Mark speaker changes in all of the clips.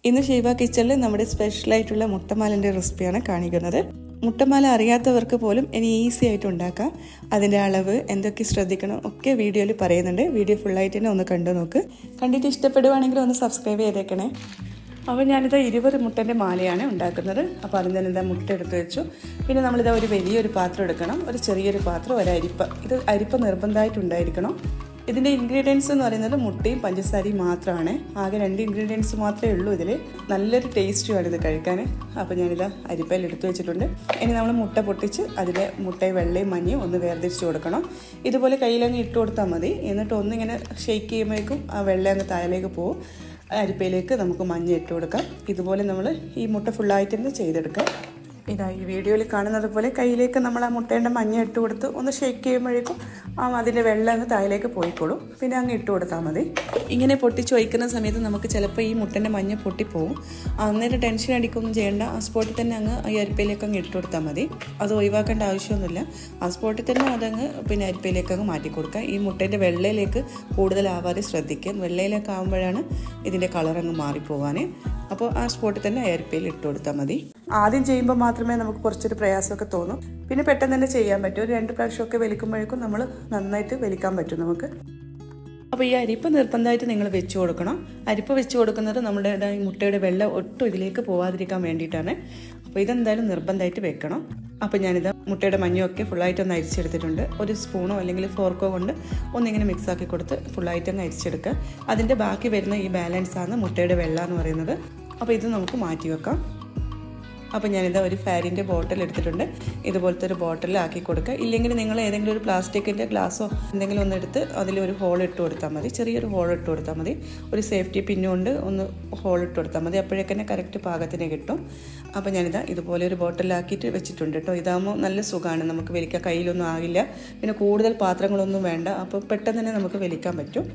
Speaker 1: ഇന്ന് ഷീബ കിച്ചണിൽ നമ്മുടെ സ്പെഷ്യലായിട്ടുള്ള മുട്ടമാലിൻ്റെ റെസിപ്പിയാണ് കാണിക്കുന്നത് മുട്ടമാല അറിയാത്തവർക്ക് പോലും ഇനി ഈസി ആയിട്ട് ഉണ്ടാക്കാം അതിൻ്റെ അളവ് എന്തൊക്കെ ശ്രദ്ധിക്കണം ഒക്കെ വീഡിയോയിൽ പറയുന്നുണ്ട് വീഡിയോ ഫുള്ളായിട്ട് തന്നെ ഒന്ന് കണ്ടു നോക്ക് കണ്ടിട്ട് ഇഷ്ടപ്പെടുവാണെങ്കിൽ ഒന്ന് സബ്സ്ക്രൈബ് ചെയ്തേക്കണേ അപ്പോൾ ഞാനിത് ഇരുപത് മുട്ടൻ്റെ മാലയാണ് ഉണ്ടാക്കുന്നത് അപ്പോൾ അതിൽ നിന്ന് ഇതാ മുട്ട എടുത്ത് വെച്ചു പിന്നെ നമ്മളിതാ ഒരു വലിയൊരു പാത്രം എടുക്കണം ഒരു ചെറിയൊരു പാത്രം ഒരു അരിപ്പ ഇത് അരിപ്പ നിർബന്ധമായിട്ടുണ്ടായിരിക്കണം ഇതിൻ്റെ ഇൻഗ്രീഡിയൻസ് എന്ന് പറയുന്നത് മുട്ടയും പഞ്ചസാരയും മാത്രമാണ് ആകെ രണ്ട് ഇൻഗ്രീഡിയൻസ് മാത്രമേ ഉള്ളൂ ഇതിൽ നല്ലൊരു ടേസ്റ്റുമാണ് ഇത് കഴിക്കാൻ അപ്പോൾ ഞാനിത് അരിപ്പയിൽ എടുത്തു വെച്ചിട്ടുണ്ട് ഇനി നമ്മൾ മുട്ട പൊട്ടിച്ച് അതിലെ മുട്ടയും വെള്ളയും മഞ്ഞയും ഒന്ന് വേർതിരിച്ച് കൊടുക്കണം ഇതുപോലെ കയ്യിലങ്ങ് ഇട്ട് കൊടുത്താൽ മതി എന്നിട്ട് ഒന്നിങ്ങനെ ഷെയ്ക്ക് ചെയ്യുമ്പോഴേക്കും ആ വെള്ളം അങ്ങ് താഴേക്ക് പോകും അരിപ്പയിലേക്ക് നമുക്ക് മഞ്ഞ ഇട്ട് കൊടുക്കാം ഇതുപോലെ നമ്മൾ ഈ മുട്ട ഫുള്ളായിട്ട് തന്നെ ചെയ്തെടുക്കാം ഇതാ ഈ വീഡിയോയിൽ കാണുന്നത് പോലെ കയ്യിലേക്ക് നമ്മൾ ആ മുട്ടേൻ്റെ മഞ്ഞ ഇട്ട് കൊടുത്ത് ഒന്ന് ഷേക്ക് ചെയ്യുമ്പോഴേക്കും ആ അതിൻ്റെ വെള്ളം അങ്ങ് താഴേക്ക് പോയിക്കോളും പിന്നെ അങ്ങ് ഇട്ട് കൊടുത്താൽ മതി ഇങ്ങനെ പൊട്ടിച്ച് വയ്ക്കുന്ന സമയത്ത് നമുക്ക് ചിലപ്പോൾ ഈ മുട്ടൻ്റെ മഞ്ഞ പൊട്ടിപ്പോവും അന്നേരം ടെൻഷൻ അടിക്കൊന്നും ചെയ്യേണ്ട ആ സ്പോട്ടിൽ തന്നെ അങ്ങ് ഈ അരിപ്പയിലേക്ക് അങ്ങ് ഇട്ട് കൊടുത്താൽ മതി അത് ഒഴിവാക്കേണ്ട ആവശ്യമൊന്നുമില്ല ആ സ്പോട്ടിൽ തന്നെ അതങ്ങ് പിന്നെ അരിപ്പയിലേക്ക് അങ്ങ് മാറ്റി കൊടുക്കുക ഈ മുട്ടേൻ്റെ വെള്ളയിലേക്ക് കൂടുതലാവാതെ ശ്രദ്ധിക്കുക വെള്ളയിലേക്ക് ആകുമ്പോഴാണ് ഇതിൻ്റെ കളർ അങ്ങ് മാറിപ്പോകാൻ അപ്പോൾ ആ സ്പോട്ടിൽ തന്നെ അരിപ്പയിൽ ഇട്ട് കൊടുത്താൽ മതി ആദ്യം ചെയ്യുമ്പോൾ മാത്രമേ നമുക്ക് കുറച്ചൊരു പ്രയാസമൊക്കെ തോന്നും പിന്നെ പെട്ടെന്ന് തന്നെ ചെയ്യാൻ പറ്റും ഒരു രണ്ട് പ്രാവശ്യമൊക്കെ വലിക്കുമ്പോഴേക്കും നമ്മൾ നന്നായിട്ട് വലിക്കാൻ പറ്റും നമുക്ക് അപ്പോൾ ഈ അരിപ്പ നിർബന്ധമായിട്ട് നിങ്ങൾ വെച്ച് കൊടുക്കണം അരിപ്പ വെച്ച് കൊടുക്കുന്നത് നമ്മുടെ ഈ മുട്ടയുടെ വെള്ളം ഒട്ടും ഇതിലേക്ക് പോവാതിരിക്കാൻ വേണ്ടിയിട്ടാണ് അപ്പോൾ ഇതെന്തായാലും നിർബന്ധമായിട്ട് വെക്കണം അപ്പോൾ ഞാനിത് മുട്ടയുടെ മഞ്ഞൊക്കെ ഫുള്ളായിട്ട് ഒന്ന് അരിച്ചെടുത്തിട്ടുണ്ട് ഒരു സ്പൂണോ അല്ലെങ്കിൽ ഫോർക്കോ കൊണ്ട് ഒന്നിങ്ങനെ മിക്സ് ആക്കി കൊടുത്ത് ഫുള്ളായിട്ട് അങ്ങ് അരിച്ചെടുക്കുക അതിൻ്റെ ബാക്കി വരുന്ന ഈ ബാലൻസ് ആണ് മുട്ടയുടെ വെള്ളം എന്ന് പറയുന്നത് അപ്പോൾ ഇത് നമുക്ക് മാറ്റി വെക്കാം അപ്പോൾ ഞാനിത് ഒരു ഫാരിൻ്റെ ബോട്ടിൽ എടുത്തിട്ടുണ്ട് ഇതുപോലത്തെ ഒരു ബോട്ടിലാക്കി കൊടുക്കുക ഇല്ലെങ്കിൽ നിങ്ങൾ ഏതെങ്കിലും ഒരു പ്ലാസ്റ്റിക്കിൻ്റെ ഗ്ലാസ്സോ എന്തെങ്കിലും ഒന്ന് എടുത്ത് അതിലൊരു ഹോൾ ഇട്ട് കൊടുത്താൽ മതി ചെറിയൊരു ഹോൾ ഇട്ട് കൊടുത്താൽ മതി ഒരു സേഫ്റ്റി പിന്നുകൊണ്ട് ഒന്ന് ഹോൾ ഇട്ട് കൊടുത്താൽ മതി അപ്പോഴേക്കന്നെ കറക്റ്റ് പാകത്തിന് കിട്ടും അപ്പോൾ ഞാനിതാ ഇതുപോലെ ഒരു ബോട്ടിലാക്കിയിട്ട് വെച്ചിട്ടുണ്ട് കേട്ടോ ഇതാകുമ്പോൾ നല്ല സുഖമാണ് നമുക്ക് വലിക്കാൻ കയ്യിലൊന്നും ആകില്ല പിന്നെ കൂടുതൽ പാത്രങ്ങളൊന്നും വേണ്ട അപ്പോൾ പെട്ടെന്ന് തന്നെ നമുക്ക് വലിക്കാൻ പറ്റും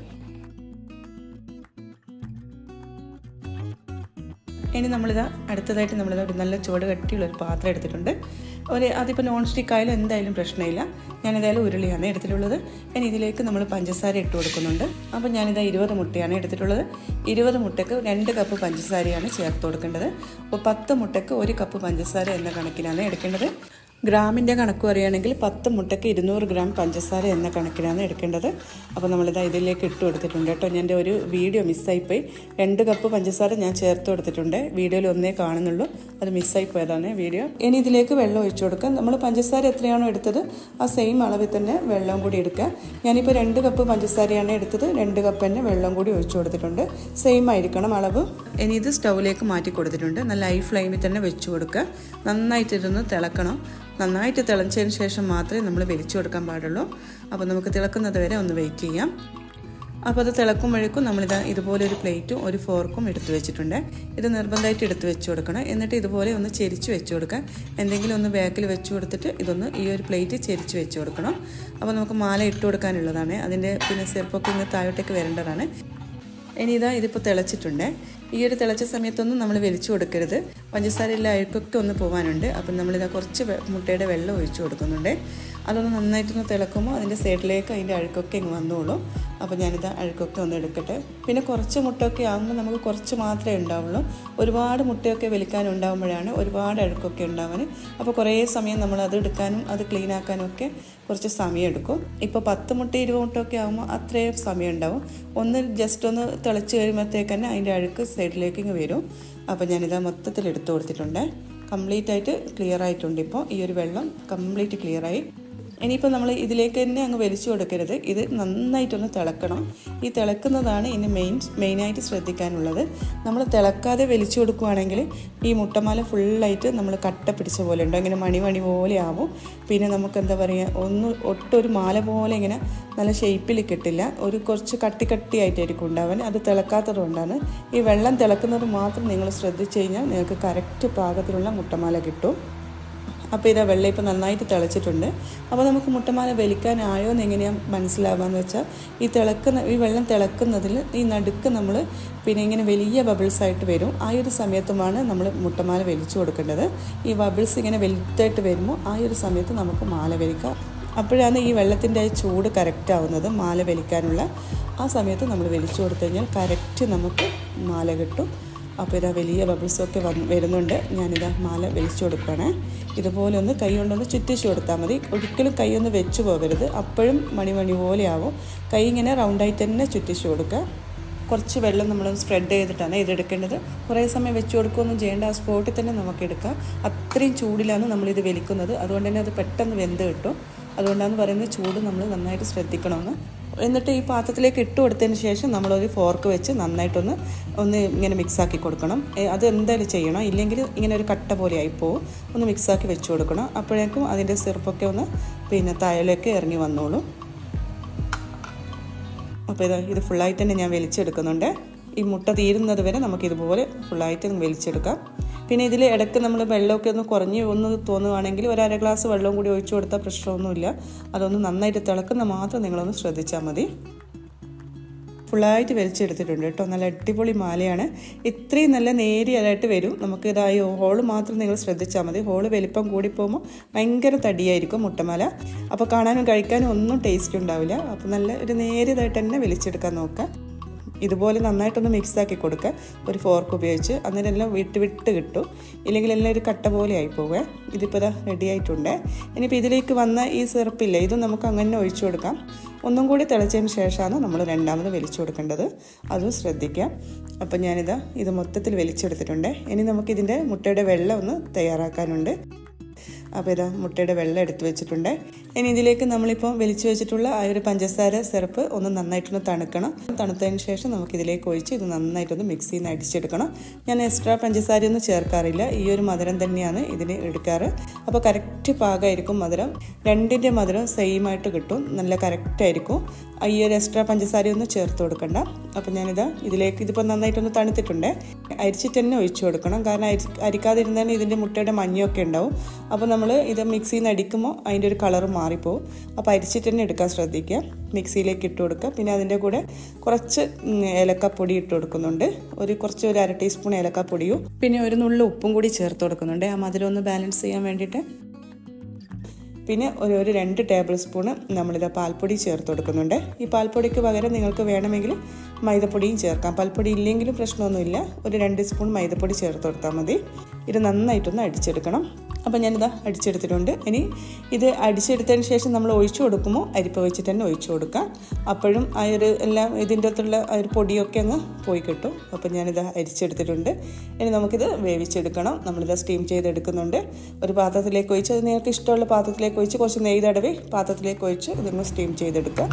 Speaker 1: ഇനി നമ്മളിതാ അടുത്തതായിട്ട് നമ്മളിതാ ഒരു നല്ല ചുവട് കട്ടിയുള്ള ഒരു പാത്രം എടുത്തിട്ടുണ്ട് ഒരു അതിപ്പോൾ നോൺ സ്റ്റിക്ക് ആയാലും എന്തായാലും പ്രശ്നമില്ല ഞാനിതായാലും ഉരുളിയാണ് എടുത്തിട്ടുള്ളത് ഇനി ഇതിലേക്ക് നമ്മൾ പഞ്ചസാര ഇട്ട് കൊടുക്കുന്നുണ്ട് അപ്പോൾ ഞാനിതാ ഇരുപത് മുട്ടയാണ് എടുത്തിട്ടുള്ളത് ഇരുപത് മുട്ടയ്ക്ക് രണ്ട് കപ്പ് പഞ്ചസാരയാണ് ചേർത്ത് കൊടുക്കേണ്ടത് അപ്പോൾ പത്ത് മുട്ടയ്ക്ക് ഒരു കപ്പ് പഞ്ചസാര എന്ന കണക്കിനാണ് എടുക്കേണ്ടത് ഗ്രാമിൻ്റെ കണക്ക് പറയുകയാണെങ്കിൽ പത്ത് മുട്ടയ്ക്ക് ഇരുന്നൂറ് ഗ്രാം പഞ്ചസാര എന്ന കണക്കിനാണ് എടുക്കേണ്ടത് അപ്പോൾ നമ്മളിത് ഇതിലേക്ക് ഇട്ട് കൊടുത്തിട്ടുണ്ട് കേട്ടോ ഞാൻ എൻ്റെ ഒരു വീഡിയോ മിസ്സായിപ്പോയി രണ്ട് കപ്പ് പഞ്ചസാര ഞാൻ ചേർത്ത് കൊടുത്തിട്ടുണ്ട് വീഡിയോയിൽ ഒന്നേ കാണുന്നുള്ളൂ അത് മിസ്സായി പോയതാണ് വീഡിയോ ഇനി ഇതിലേക്ക് വെള്ളം ഒഴിച്ചു കൊടുക്കാം നമ്മൾ പഞ്ചസാര എത്രയാണോ എടുത്തത് ആ സെയിം അളവിൽ തന്നെ വെള്ളം കൂടി എടുക്കുക ഞാനിപ്പോൾ രണ്ട് കപ്പ് പഞ്ചസാരയാണ് എടുത്തത് രണ്ട് കപ്പ് തന്നെ വെള്ളം കൂടി ഒഴിച്ചു കൊടുത്തിട്ടുണ്ട് സെയിം ആയിരിക്കണം അളവ് ഇനി ഇത് സ്റ്റൗവിലേക്ക് മാറ്റി കൊടുത്തിട്ടുണ്ട് നല്ല ഹൈ ഫ്ലെയിമിൽ തന്നെ വെച്ച് കൊടുക്കുക നന്നായിട്ടിരുന്ന് തിളക്കണം നന്നായിട്ട് തിളച്ചതിന് ശേഷം മാത്രമേ നമ്മൾ വലിച്ചു കൊടുക്കാൻ പാടുള്ളൂ അപ്പോൾ നമുക്ക് തിളക്കുന്നത് വരെ ഒന്ന് വെയിറ്റ് ചെയ്യാം അപ്പോൾ അത് തിളക്കുമ്പോഴേക്കും നമ്മളിത് ഇതുപോലെ ഒരു പ്ലേറ്റും ഒരു ഫോർക്കും എടുത്തു വെച്ചിട്ടുണ്ട് ഇത് നിർബന്ധമായിട്ട് എടുത്ത് വെച്ച് കൊടുക്കണം എന്നിട്ട് ഇതുപോലെ ഒന്ന് ചെരിച്ച് വെച്ച് കൊടുക്കുക എന്തെങ്കിലും ഒന്ന് ബാക്കിൽ വെച്ച് കൊടുത്തിട്ട് ഇതൊന്ന് ഈ ഒരു പ്ലേറ്റ് ചെരിച്ച് വെച്ച് കൊടുക്കണം അപ്പോൾ നമുക്ക് മാല ഇട്ട് കൊടുക്കാനുള്ളതാണ് അതിൻ്റെ പിന്നെ ചെറുപ്പൊക്കെ ഇങ്ങ് താഴോട്ടേക്ക് വരേണ്ടതാണ് ഇനി ഇതാ ഇതിപ്പോൾ തിളച്ചിട്ടുണ്ട് ഈ ഒരു തിളച്ച സമയത്തൊന്നും നമ്മൾ വലിച്ചു കൊടുക്കരുത് പഞ്ചസാരയിലെ അഴുക്കൊക്കെ ഒന്ന് പോകാനുണ്ട് അപ്പം നമ്മളിതാ കുറച്ച് മുട്ടയുടെ വെള്ളം ഒഴിച്ചു കൊടുക്കുന്നുണ്ട് അതൊന്ന് നന്നായിട്ടൊന്ന് തിളക്കുമ്പോൾ അതിൻ്റെ സൈഡിലേക്ക് അതിൻ്റെ അഴുക്കൊക്കെ ഇങ്ങ് വന്നോളൂ അപ്പോൾ ഞാനിത് അഴുക്കൊക്കെ ഒന്ന് എടുക്കട്ടെ പിന്നെ കുറച്ച് മുട്ടയൊക്കെ ആകുമ്പോൾ നമുക്ക് കുറച്ച് മാത്രമേ ഉണ്ടാവുള്ളൂ ഒരുപാട് മുട്ടയൊക്കെ വലിക്കാൻ ഉണ്ടാകുമ്പോഴാണ് ഒരുപാട് അഴുക്കൊക്കെ ഉണ്ടാവാൻ അപ്പോൾ കുറേ സമയം നമ്മൾ അത് എടുക്കാനും അത് ക്ലീൻ ആക്കാനും ഒക്കെ കുറച്ച് സമയം എടുക്കും ഇപ്പോൾ പത്ത് മുട്ട ഇരുപത് മുട്ടയൊക്കെ ആകുമ്പോൾ അത്രയും സമയം ഉണ്ടാവും ഒന്ന് ജസ്റ്റ് ഒന്ന് തിളച്ച് കഴിയുമ്പോഴത്തേക്ക് തന്നെ അതിൻ്റെ അഴുക്ക് സൈഡിലേക്ക് ഇങ്ങ് വരും അപ്പോൾ ഞാനിത് മൊത്തത്തിൽ എടുത്തു കൊടുത്തിട്ടുണ്ട് കംപ്ലീറ്റ് ആയിട്ട് ക്ലിയർ ആയിട്ടുണ്ട് ഇപ്പോൾ ഈ ഒരു വെള്ളം കംപ്ലീറ്റ് ക്ലിയറായി ഇനിയിപ്പോൾ നമ്മൾ ഇതിലേക്ക് തന്നെ അങ്ങ് വലിച്ചു കൊടുക്കരുത് ഇത് നന്നായിട്ടൊന്ന് തിളക്കണം ഈ തിളക്കുന്നതാണ് ഇനി മെയിൻ മെയിനായിട്ട് ശ്രദ്ധിക്കാനുള്ളത് നമ്മൾ തിളക്കാതെ വലിച്ചു കൊടുക്കുകയാണെങ്കിൽ ഈ മുട്ടമാല ഫുള്ളായിട്ട് നമ്മൾ കട്ട പിടിച്ച പോലെ ഉണ്ട് ഇങ്ങനെ മണി മണി പോലെ ആവും പിന്നെ നമുക്ക് എന്താ പറയുക ഒന്ന് ഒട്ടൊരു മാല പോലെ ഇങ്ങനെ നല്ല ഷേപ്പിൽ കിട്ടില്ല ഒരു കുറച്ച് കട്ടി കട്ടിയായിട്ടായിരിക്കും ഉണ്ടാവാൻ അത് തിളക്കാത്തത് കൊണ്ടാണ് ഈ വെള്ളം തിളക്കുന്നത് മാത്രം നിങ്ങൾ ശ്രദ്ധിച്ചു കഴിഞ്ഞാൽ നിങ്ങൾക്ക് കറക്റ്റ് പാകത്തിലുള്ള മുട്ടമാല കിട്ടും അപ്പോൾ ഇതാ വെള്ളം ഇപ്പോൾ നന്നായിട്ട് തിളച്ചിട്ടുണ്ട് അപ്പോൾ നമുക്ക് മുട്ടമാല വലിക്കാനായോ എന്ന് എങ്ങനെയാണ് മനസ്സിലാവാന്ന് വെച്ചാൽ ഈ തിളക്കുന്ന ഈ വെള്ളം തിളക്കുന്നതിൽ ഈ നടുക്ക് നമ്മൾ പിന്നെ ഇങ്ങനെ വലിയ ബബിൾസ് ആയിട്ട് വരും ആ ഒരു സമയത്തുമാണ് നമ്മൾ മുട്ടമാല വലിച്ചു കൊടുക്കേണ്ടത് ഈ ബബിൾസ് ഇങ്ങനെ വലുതായിട്ട് വരുമ്പോൾ ആ ഒരു സമയത്ത് നമുക്ക് മാല വലിക്കാം അപ്പോഴാണ് ഈ വെള്ളത്തിൻ്റെ ആ ചൂട് കറക്റ്റ് ആവുന്നത് മാല വലിക്കാനുള്ള ആ സമയത്ത് നമ്മൾ വലിച്ചു കൊടുത്തു കഴിഞ്ഞാൽ കറക്റ്റ് നമുക്ക് മാല കിട്ടും അപ്പോൾ ഇതാ വലിയ ബബിൾസൊക്കെ വന്ന് വരുന്നുണ്ട് ഞാനിതാ മാല വലിച്ചു കൊടുക്കുകയാണ് ഇതുപോലെ ഒന്ന് കൈ കൊണ്ടൊന്ന് ചുറ്റിച്ചു കൊടുത്താൽ മതി ഒരിക്കലും കൈ ഒന്ന് വെച്ച് പോകരുത് അപ്പോഴും മണിമണി പോലെ ആവും കൈ ഇങ്ങനെ റൗണ്ടായിട്ട് തന്നെ ചുറ്റിച്ചു കൊടുക്കുക കുറച്ച് വെള്ളം നമ്മൾ സ്പ്രെഡ് ചെയ്തിട്ടാണ് ഇതെടുക്കേണ്ടത് കുറേ സമയം വെച്ച് കൊടുക്കുകയൊന്നും ചെയ്യേണ്ട ആ സ്പോട്ടിൽ തന്നെ നമുക്ക് എടുക്കാം അത്രയും ചൂടിലാണ് നമ്മളിത് വലിക്കുന്നത് അതുകൊണ്ട് തന്നെ അത് പെട്ടെന്ന് വെന്ത് കിട്ടും അതുകൊണ്ടാണ് പറയുന്നത് ചൂട് നമ്മൾ നന്നായിട്ട് ശ്രദ്ധിക്കണമെന്ന് എന്നിട്ട് ഈ പാത്രത്തിലേക്ക് ഇട്ട് കൊടുത്തതിന് ശേഷം നമ്മളൊരു ഫോർക്ക് വെച്ച് നന്നായിട്ടൊന്ന് ഒന്ന് ഇങ്ങനെ മിക്സാക്കി കൊടുക്കണം അത് എന്തായാലും ചെയ്യണം ഇല്ലെങ്കിൽ ഇങ്ങനെ ഒരു കട്ട പോലെ ആയിപ്പോവും ഒന്ന് മിക്സാക്കി വെച്ച് കൊടുക്കണം അപ്പോഴേക്കും അതിൻ്റെ സിറപ്പൊക്കെ ഒന്ന് പിന്നെ താഴേക്ക് ഇറങ്ങി വന്നോളും അപ്പോൾ ഇത് ഇത് ഫുള്ളായിട്ട് തന്നെ ഞാൻ വലിച്ചെടുക്കുന്നുണ്ട് ഈ മുട്ട തീരുന്നത് വരെ നമുക്ക് ഇതുപോലെ ഫുള്ളായിട്ട് വലിച്ചെടുക്കാം പിന്നെ ഇതിൽ ഇടയ്ക്ക് നമ്മൾ വെള്ളമൊക്കെ ഒന്ന് കുറഞ്ഞ് ഒന്ന് തോന്നുവാണെങ്കിൽ ഒരു അര ഗ്ലാസ് വെള്ളവും കൂടി ഒഴിച്ചു കൊടുത്താൽ പ്രശ്നമൊന്നുമില്ല അതൊന്ന് നന്നായിട്ട് തിളക്കുന്ന മാത്രം നിങ്ങളൊന്ന് ശ്രദ്ധിച്ചാൽ മതി ഫുള്ളായിട്ട് വലിച്ചെടുത്തിട്ടുണ്ട് കേട്ടോ നല്ല അടിപൊളി മാലയാണ് ഇത്രയും നല്ല നേരിയതായിട്ട് വരും നമുക്ക് ഇതായി ഹോള് മാത്രം നിങ്ങൾ ശ്രദ്ധിച്ചാൽ മതി ഹോള് വലിപ്പം കൂടി പോകുമ്പോൾ ഭയങ്കര തടിയായിരിക്കും മുട്ടമാല അപ്പോൾ കാണാനും കഴിക്കാനും ഒന്നും ടേസ്റ്റ് ഉണ്ടാവില്ല അപ്പോൾ നല്ല ഒരു നേരിയതായിട്ട് തന്നെ വലിച്ചെടുക്കാൻ നോക്കാം ഇതുപോലെ നന്നായിട്ടൊന്ന് മിക്സാക്കി കൊടുക്കുക ഒരു ഫോർക്ക് ഉപയോഗിച്ച് അന്നേരം എല്ലാം വിട്ട് വിട്ട് കിട്ടും ഇല്ലെങ്കിൽ എല്ലാം ഒരു കട്ട പോലെ ആയി പോവുക ഇതിപ്പോൾ ഇതാ റെഡി ആയിട്ടുണ്ട് ഇനിയിപ്പോൾ ഇതിലേക്ക് വന്ന ഈ സിറപ്പില്ല ഇത് നമുക്ക് അങ്ങനെ ഒഴിച്ചു കൊടുക്കാം ഒന്നും കൂടി തിളച്ചതിന് ശേഷമാണ് നമ്മൾ രണ്ടാമത് വലിച്ചു കൊടുക്കേണ്ടത് അതും ശ്രദ്ധിക്കാം അപ്പം ഞാനിതാ ഇത് മൊത്തത്തിൽ വലിച്ചെടുത്തിട്ടുണ്ട് ഇനി നമുക്കിതിൻ്റെ മുട്ടയുടെ വെള്ളം ഒന്ന് തയ്യാറാക്കാനുണ്ട് അപ്പോൾ ഇതാ മുട്ടയുടെ വെള്ളം എടുത്തു വെച്ചിട്ടുണ്ട് ഇനി ഇതിലേക്ക് നമ്മളിപ്പോൾ വലിച്ചു വെച്ചിട്ടുള്ള ആ ഒരു പഞ്ചസാര സിറപ്പ് ഒന്ന് നന്നായിട്ടൊന്ന് തണുക്കണം തണുത്തതിന് ശേഷം നമുക്കിതിലേക്ക് ഒഴിച്ച് ഇത് നന്നായിട്ടൊന്ന് മിക്സിയിൽ നിന്ന് അടിച്ചെടുക്കണം ഞാൻ എക്സ്ട്രാ പഞ്ചസാരയൊന്നും ചേർക്കാറില്ല ഈ ഒരു മധുരം തന്നെയാണ് ഇതിന് എടുക്കാറ് അപ്പോൾ കറക്റ്റ് പാകമായിരിക്കും മധുരം രണ്ടിൻ്റെ മധുരം സെയിം ആയിട്ട് കിട്ടും നല്ല കറക്റ്റായിരിക്കും ഈ ഒരു എക്സ്ട്രാ പഞ്ചസാരയൊന്നും ചേർത്ത് കൊടുക്കണ്ട അപ്പോൾ ഞാനിതാ ഇതിലേക്ക് ഇതിപ്പോൾ നന്നായിട്ടൊന്ന് തണുത്തിട്ടുണ്ട് അരിച്ചിട്ട് തന്നെ ഒഴിച്ചു കൊടുക്കണം കാരണം അരി അരിക്കാതിരുന്നാൽ ഇതിൻ്റെ മുട്ടയുടെ മഞ്ഞൊക്കെ ഉണ്ടാവും അപ്പോൾ നമ്മൾ ഇത് മിക്സിയിൽ നിന്ന് അടിക്കുമ്പോൾ അതിൻ്റെ ഒരു കളറ് മാറിപ്പോവും അപ്പോൾ അരിച്ചിട്ട് തന്നെ എടുക്കാൻ ശ്രദ്ധിക്കുക മിക്സിയിലേക്ക് ഇട്ട് കൊടുക്കുക പിന്നെ അതിൻ്റെ കൂടെ കുറച്ച് ഏലക്കപ്പൊടി ഇട്ട് കൊടുക്കുന്നുണ്ട് ഒരു കുറച്ച് ഒരു അര ടീസ്പൂൺ ഏലക്കപ്പൊടിയും പിന്നെ ഒരു നുള്ളു ഉപ്പും കൂടി ചേർത്ത് കൊടുക്കുന്നുണ്ട് ആ മധുരം ഒന്ന് ബാലൻസ് ചെയ്യാൻ വേണ്ടിയിട്ട് പിന്നെ ഒരു ഒരു രണ്ട് ടേബിൾ സ്പൂണ് നമ്മളിത് പാൽപ്പൊടി ചേർത്ത് കൊടുക്കുന്നുണ്ട് ഈ പാൽപ്പൊടിക്ക് പകരം നിങ്ങൾക്ക് വേണമെങ്കിൽ മൈദപ്പൊടിയും ചേർക്കാം പാൽപ്പൊടി ഇല്ലെങ്കിലും പ്രശ്നമൊന്നുമില്ല ഒരു രണ്ട് സ്പൂൺ മൈദപ്പൊടി ചേർത്ത് കൊടുത്താൽ മതി ഇത് നന്നായിട്ടൊന്ന് അടിച്ചെടുക്കണം അപ്പോൾ ഞാനിത് അടിച്ചെടുത്തിട്ടുണ്ട് ഇനി ഇത് അടിച്ചെടുത്തതിന് ശേഷം നമ്മൾ ഒഴിച്ചു കൊടുക്കുമ്പോൾ അരിപ്പ വെച്ചിട്ട് തന്നെ ഒഴിച്ചു കൊടുക്കാം അപ്പോഴും ആ ഒരു എല്ലാം ഇതിൻ്റെ അകത്തുള്ള ആ ഒരു പൊടിയൊക്കെ അങ്ങ് പോയി കിട്ടും അപ്പോൾ ഞാനിത് അരിച്ചെടുത്തിട്ടുണ്ട് ഇനി നമുക്കിത് വേവിച്ചെടുക്കണം നമ്മളിത് സ്റ്റീം ചെയ്തെടുക്കുന്നുണ്ട് ഒരു പാത്രത്തിലേക്ക് ഒഴിച്ച് അത് നിങ്ങൾക്ക് ഇഷ്ടമുള്ള പാത്രത്തിലേക്ക് ഒഴിച്ച് കുറച്ച് നെയ്യ് തടവി പാത്രത്തിലേക്ക് ഒഴിച്ച് ഇതൊന്ന് സ്റ്റീം ചെയ്തെടുക്കുക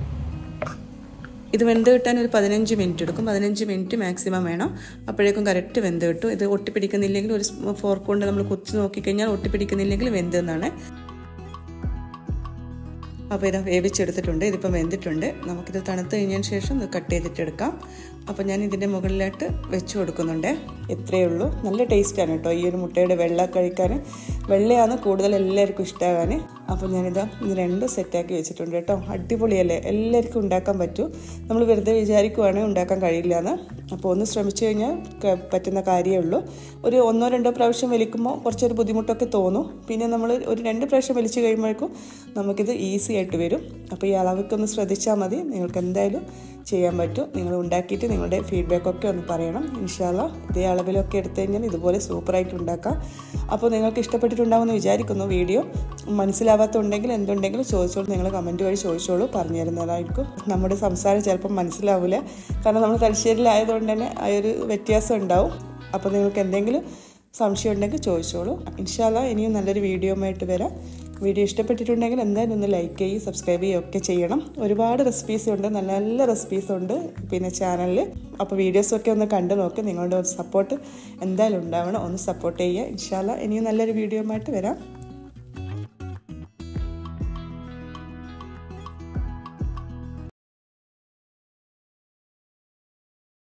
Speaker 1: ഇത് വെന്ത് കിട്ടാൻ ഒരു പതിനഞ്ച് മിനിറ്റ് എടുക്കും പതിനഞ്ച് മിനിറ്റ് മാക്സിമം വേണം അപ്പോഴേക്കും കറക്റ്റ് വെന്ത് കിട്ടും ഇത് ഒട്ടിപ്പിടിക്കുന്നില്ലെങ്കിൽ ഒരു ഫോർക്ക് കൊണ്ട് നമ്മൾ കുത്തി നോക്കിക്കഴിഞ്ഞാൽ ഒട്ടിപ്പിടിക്കുന്നില്ലെങ്കിൽ വെന്തെന്നാണ് അപ്പോൾ ഇത് വേവിച്ചെടുത്തിട്ടുണ്ട് ഇതിപ്പോൾ വെന്തിട്ടുണ്ട് നമുക്കിത് തണുത്ത് കഴിഞ്ഞതിന് ശേഷം ഇത് കട്ട് ചെയ്തിട്ടെടുക്കാം അപ്പോൾ ഞാൻ ഇതിൻ്റെ മുകളിലായിട്ട് വെച്ച് കൊടുക്കുന്നുണ്ട് എത്രയേ ഉള്ളൂ നല്ല ടേസ്റ്റാണ് കേട്ടോ ഈ ഒരു മുട്ടയുടെ വെള്ള കഴിക്കാൻ വെള്ളയാണ് കൂടുതൽ എല്ലാവർക്കും ഇഷ്ടമാകാൻ അപ്പോൾ ഞാനിതാ ഇത് രണ്ടും സെറ്റാക്കി വെച്ചിട്ടുണ്ട് കേട്ടോ അടിപൊളിയല്ലേ എല്ലാവർക്കും ഉണ്ടാക്കാൻ പറ്റും നമ്മൾ വെറുതെ വിചാരിക്കുവാണെങ്കിൽ ഉണ്ടാക്കാൻ കഴിയില്ല എന്ന് അപ്പോൾ ഒന്ന് ശ്രമിച്ചു കഴിഞ്ഞാൽ പറ്റുന്ന കാര്യമേ ഉള്ളൂ ഒരു ഒന്നോ രണ്ടോ പ്രാവശ്യം വലിക്കുമ്പോൾ കുറച്ചൊരു ബുദ്ധിമുട്ടൊക്കെ തോന്നും പിന്നെ നമ്മൾ ഒരു രണ്ട് പ്രാവശ്യം വലിച്ചു കഴിയുമ്പോഴേക്കും നമുക്കിത് ഈസി ആയിട്ട് വരും അപ്പോൾ ഈ അളവൊക്കെ ഒന്ന് ശ്രദ്ധിച്ചാൽ മതി നിങ്ങൾക്ക് എന്തായാലും ചെയ്യാൻ പറ്റും നിങ്ങൾ ഉണ്ടാക്കിയിട്ട് നിങ്ങളുടെ ഫീഡ്ബാക്കൊക്കെ ഒന്ന് പറയണം ഇൻഷാല്ല ഇതേ അളവിലൊക്കെ എടുത്തു കഴിഞ്ഞാൽ ഇതുപോലെ സൂപ്പറായിട്ട് ഉണ്ടാക്കാം അപ്പോൾ നിങ്ങൾക്ക് ഇഷ്ടപ്പെട്ടിട്ടുണ്ടാവുമെന്ന് വിചാരിക്കുന്നു വീഡിയോ മനസ്സിലാവാത്തുണ്ടെങ്കിൽ എന്തുണ്ടെങ്കിലും ചോദിച്ചോളൂ നിങ്ങൾ കമൻറ്റ് വഴി ചോദിച്ചോളൂ പറഞ്ഞു തരുന്നതായിരിക്കും നമ്മുടെ സംസാരം ചിലപ്പം മനസ്സിലാവില്ല കാരണം നമ്മൾ തലശ്ശേരിയിലായതുകൊണ്ട് തന്നെ ആ ഒരു വ്യത്യാസം ഉണ്ടാവും അപ്പോൾ നിങ്ങൾക്ക് എന്തെങ്കിലും സംശയം ഉണ്ടെങ്കിൽ ചോദിച്ചോളൂ ഇൻഷാല്ല ഇനിയും നല്ലൊരു വീഡിയോയുമായിട്ട് വരാം വീഡിയോ ഇഷ്ടപ്പെട്ടിട്ടുണ്ടെങ്കിൽ എന്തായാലും ഒന്ന് ലൈക്ക് ചെയ്യുക സബ്സ്ക്രൈബ് ചെയ്യുക ഒക്കെ ചെയ്യണം ഒരുപാട് റെസിപ്പീസ് ഉണ്ട് നല്ല നല്ല റെസിപ്പീസ് ഉണ്ട് പിന്നെ ചാനലിൽ അപ്പോൾ വീഡിയോസൊക്കെ ഒന്ന് കണ്ടു നോക്ക് നിങ്ങളുടെ ഒരു സപ്പോർട്ട് എന്തായാലും ഉണ്ടാവണം ഒന്ന് സപ്പോർട്ട് ചെയ്യുക ഇൻഷാല്ല ഇനിയും നല്ലൊരു വീഡിയോയുമായിട്ട് വരാം